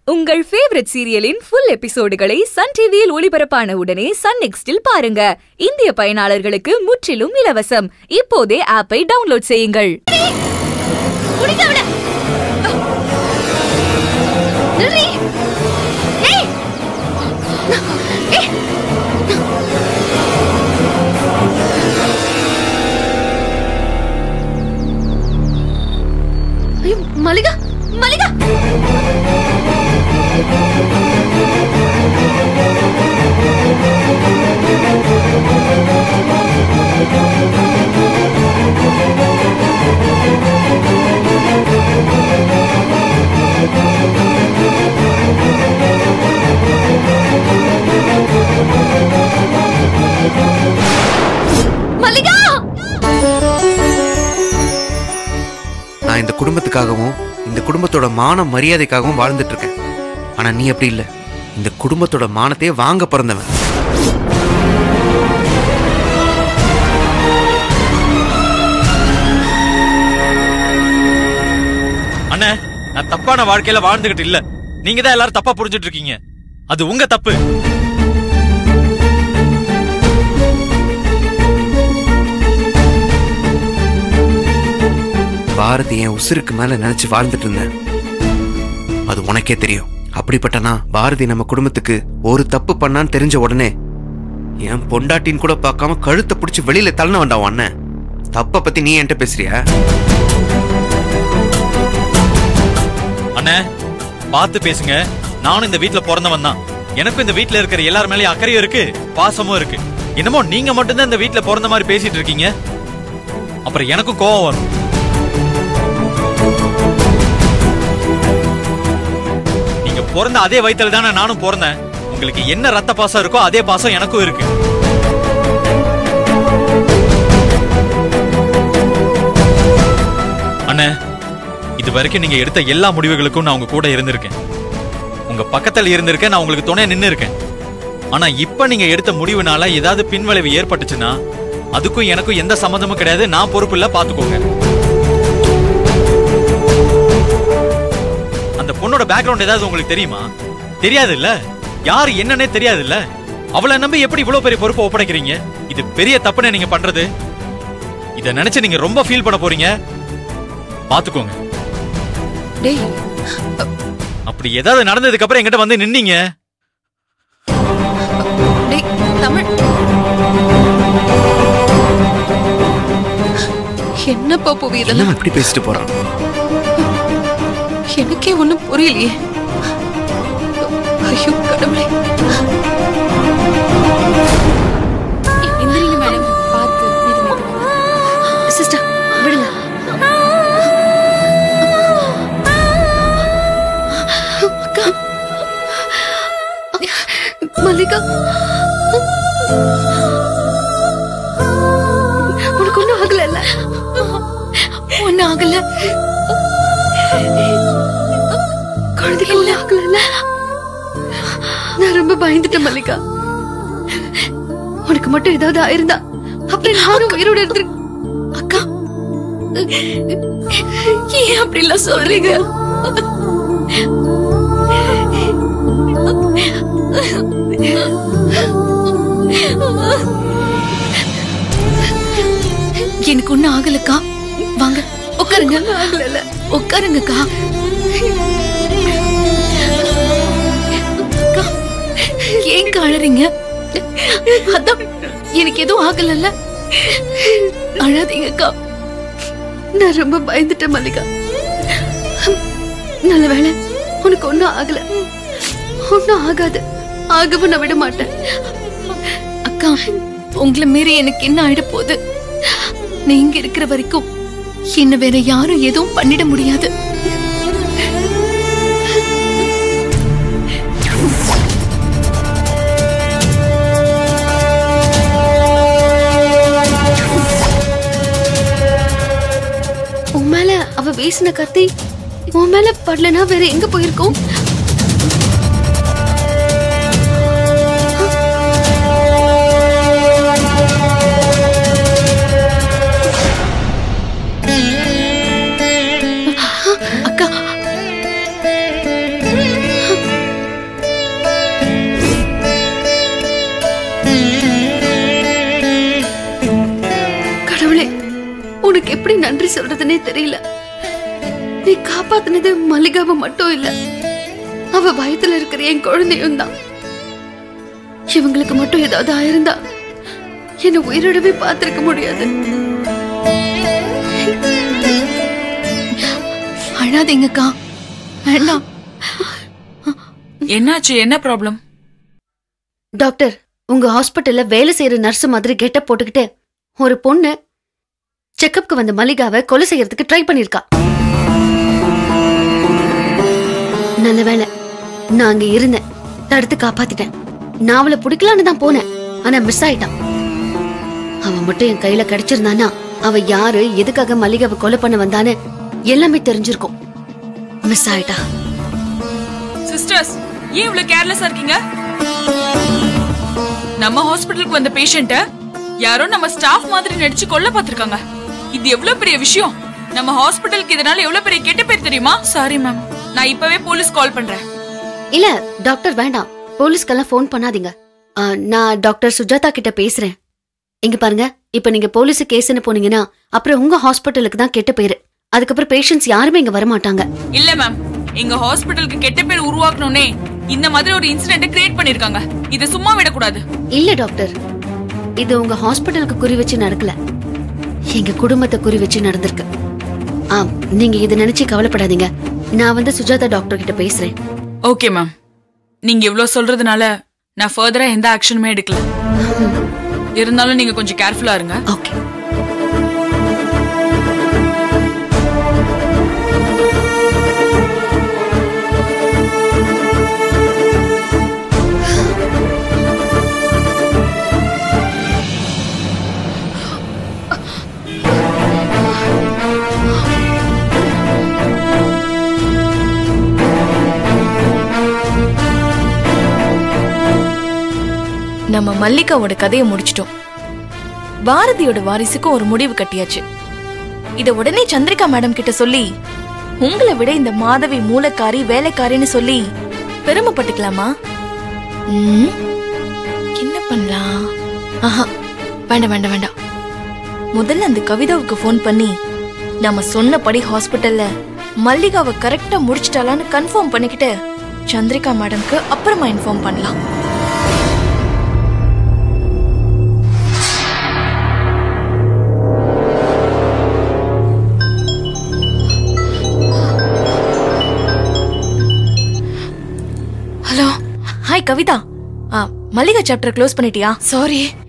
உங்கள் ஃபேவரட் சீரியலின் ஃபுல் எபிசோடுகளை சன் டிவியில் ஒளிபரப்பான உடனே சன் நெக்ஸ்டில் பாருங்க இந்திய பயனாளர்களுக்கு முற்றிலும் இலவசம் இப்போதே ஆப்பை டவுன்லோட் செய்யுங்கள் ஐயோ மல்லிகா மல்லிகா மல்லிகா நான் இந்த குடும்பத்துக்காகவும் இந்த குடும்பத்தோட மான மரியாதைக்காகவும் வாழ்ந்துட்டு இருக்கேன் ஆனா நீ அப்படி இல்ல இந்த குடும்பத்தோட மானத்தையே வாங்க பிறந்தவன் அண்ணே நான் தப்பான வாழ்க்கையில வாழ்ந்துகிட்டு இல்ல நீங்க தான் எல்லாரும் தப்பா புரிஞ்சுட்டு இருக்கீங்க அது உங்க தப்பு பாரதி என் உசுருக்கு மேல நினைச்சு வாழ்ந்துட்டு இருந்தேன் அது உனக்கே தெரியும் அப்படிப்பட்ட நான் பாரதி நம்ம குடும்பத்துக்கு ஒரு தப்பு பண்ணான்னு தெரிஞ்ச உடனே என் பொண்டாட்டின்னு கூட பார்க்காம கழுத்தை பிடிச்சி வெளியில தள்ளின வேண்டாம் உன் அண்ணன் தப்ப பத்தி நீ என்கிட்ட பேசுறியா அண்ணே பார்த்து பேசுங்க நானும் இந்த வீட்ல பிறந்தவன் தான் எனக்கும் இந்த வீட்ல இருக்கிற எல்லார் மேலயும் அக்கறையும் இருக்கு பாசமும் இருக்கு என்னமோ நீங்க மட்டும்தான் இந்த வீட்ல பிறந்த மாதிரி பேசிட்டு இருக்கீங்க அப்புறம் எனக்கும் கோவம் வரும் நீங்க பிறந்த அதே வயித்துல தானே நானும் பிறந்தேன் உங்களுக்கு என்ன ரத்த பாசம் இருக்கோ அதே பாசம் எனக்கும் இருக்கு அண்ணே இது வரைக்கும் நீங்க எடுத்த எல்லா முடிவுகளுக்கும் நான் உங்க கூட இருந்திருக்கேன் உங்க பக்கத்துல இருந்திருக்கேன் நான் உங்களுக்கு துணை நின்னு இருக்கேன் ஆனா இப்ப நீங்க எடுத்த முடிவுனால ஏதாவது பின்விளைவு ஏற்பட்டுச்சுன்னா அதுக்கும் எனக்கும் எந்த சம்மந்தமும் கிடையாது நான் பொறுப்பு இல்ல பாத்துக்கோங்க அந்த பொண்ணோட பேக்ரவுண்ட் ஏதாவது உங்களுக்கு தெரியுமா தெரியாது இல்ல யாரு என்னன்னே தெரியாது இல்ல அவளை நம்பி எப்படி இவ்வளவு பெரிய பொறுப்பை ஒப்படைக்கிறீங்க இது பெரிய தப்புன்னு நீங்க பண்றது இத நினைச்சு நீங்க ரொம்ப ஃபீல் பண்ண போறீங்க பாத்துக்கோங்க டேய் அப்படி ஏதாவது நடந்ததுக்கு அப்புறம் என்கிட்ட வந்து நின்னீங்க டேய் தமிழ் என்னப்பா புவி இதெல்லாம் என்ன இப்படி பேசிட்டு போறான் எனக்கே ஒண்ணும் புரியலையே ஐயோ கடவுளே எந்திரிங்க மேடம் பார்த்து மெது மெதுவா சிஸ்டர் விடுங்க அக்கா மல்லிகா உனக்கு ஒண்ணும் ஆகல இல்ல ஒண்ணும் ஆகல குழந்தைக்கு ஒண்ணும் ஆகல இல்ல நான் ரொம்ப பயந்துட்டேன் மல்லிகா உனக்கு மட்டும் ஏதாவது ஆயிருந்தா அப்புறம் நானும் உயிரோட இருந்து அக்கா ஏன் அப்படி எல்லாம் சொல்றீங்க எனக்கு ஒண்ணும் ஆகலக்கா வாங்க உட்காருங்க ஆகல உட்காருங்கக்கா அக்கா, ஏன் அழறீங்க அதான் எனக்கு எதுவும் ஆகலல்ல அழாதீங்கக்கா நான் ரொம்ப பயந்துட்டேன் மல்லிகா நல்ல வேளை உனக்கு ஒண்ணும் ஆகல ஒண்ணும் ஆகாது ஆகவும் நான் விட மாட்டேன் அக்கா உங்களை மீறி எனக்கு என்ன ஆயிட போகுது நீங்க இருக்கிற வரைக்கும் என்ன வேற யாரும் எதுவும் பண்ணிட முடியாது உன் மேல அவ வீசின கத்தி உன் மேல படலனா வேற எங்க போயிருக்கோம் அக்கா நன்றி சொல்றதுனே தெரியல நீ காப்பாத்துனது மல்லிகாவை மட்டும் இல்ல அவ பயத்துல இருக்கிற என் குழந்தையும் தான் இவங்களுக்கு மட்டும் ஏதாவது ஆயிருந்தா என்ன உயிரிழவே பார்த்திருக்க முடியாது அழாதீங்கக்கா வேண்டாம் என்னாச்சு என்ன ப்ராப்ளம் டாக்டர் உங்க ஹாஸ்பிட்டல்ல வேலை செய்யற நர்ஸ் மாதிரி கெட்டப் போட்டுக்கிட்டு ஒரு பொண்ணு செக்கப்க்கு வந்த மல்லிகாவை கொலை செய்யறதுக்கு ட்ரை பண்ணிருக்கா நல்ல வேளை நான் அங்க இருந்தேன் தடுத்து காப்பாத்திட்டேன் நான் அவளை பிடிக்கலான்னு தான் போனேன் ஆனா மிஸ் ஆயிட்டான் அவன் மட்டும் என் கையில கிடைச்சிருந்தானா அவ யாரு எதுக்காக மல்லிகாவை கொலை பண்ண வந்தான்னு எல்லாமே தெரிஞ்சிருக்கும் மிஸ் ஆயிட்டா சிஸ்டர்ஸ் ஏன் இவ்வளவு கேர்லெஸ்ஸா இருக்கீங்க நம்ம ஹாஸ்பிடலுக்கு வந்த பேஷண்ட்ட யாரோ நம்ம ஸ்டாஃப் மாதிரி நடிச்சு கொல்ல பார்த்திருக்காங்க இது எவ்வளவு பெரிய விஷயம் நம்ம ஹாஸ்பிடலுக்கு இதனால எவ்வளவு பெரிய கெட்ட பேர் தெரியுமா சாரி மேம் நான் இப்பவே போலீஸ் கால் பண்றேன் இல்ல டாக்டர் வேண்டாம் போலீஸ்க்கெல்லாம் ஃபோன் பண்ணாதீங்க ஆ, நான் டாக்டர் சுஜாதா கிட்ட பேசுறேன் இங்க பாருங்க இப்ப நீங்க போலீஸ் கேஸ்னு போனீங்கன்னா அப்புறம் உங்க ஹாஸ்பிட்டலுக்கு தான் கெட்ட பேரு அதுக்கப்புறம் பேஷண்ட்ஸ் யாருமே இங்க வரமாட்டாங்க இல்ல மேம் எங்க ஹாஸ்பிடலுக்கு கெட்ட பேர் உருவாக்கணும்னே இந்த மாதிரி ஒரு இன்சிடென்ட் கிரியேட் பண்ணிருக்காங்க இத சும்மா விடக்கூடாது இல்ல டாக்டர் இது உங்க ஹாஸ்பிட்டலுக்கு குறி வச்சு நடக்கல எங்க குடும்பத்தை குறி வச்சு நடந்திருக்கு ஆம் நீங்க இத நினைச்சு கவலைப்படாதீங்க நான் வந்து சுஜாதா டாக்டர் கிட்ட பேசுறேன் ஓகே மேம் நீங்க இவ்ளோ சொல்றதுனால நான் ஃபர்தரா எந்த ஆக்ஷனுமே எடுக்கல இருந்தாலும் நீங்க கொஞ்சம் கேர்ஃபுல்லா இருங்க ஓகே நம்ம மல்லிகாவோட கதையை முடிச்சிட்டோம் பாரதியோட வாரிசுக்கும் ஒரு முடிவு கட்டியாச்சு இத உடனே சந்திரிகா மேடம் கிட்ட சொல்லி உங்களை விட இந்த மாதவி மூலக்காரி வேலைக்காரின்னு சொல்லி பெருமைப்பட்டுக்கலாமா ம், என்ன பண்ணலாம் ஆஹா வேண்டாம் வேண்டாம் வேண்டாம் முதல்ல அந்த கவிதாவுக்கு ஃபோன் பண்ணி நம்ம சொன்னபடி ஹாஸ்பிட்டல்ல மல்லிகாவை கரெக்டா முடிச்சிட்டாலான்னு கன்ஃபார்ம் பண்ணிக்கிட்டு சந்திரிகா மேடம்க்கு அப்புறமா இன்ஃபார்ம் பண்ணலாம் ஹலோ ஹாய் கவிதா ஆ, மல்லிகா சாப்டர் க்ளோஸ் பண்ணிட்டியா சாரி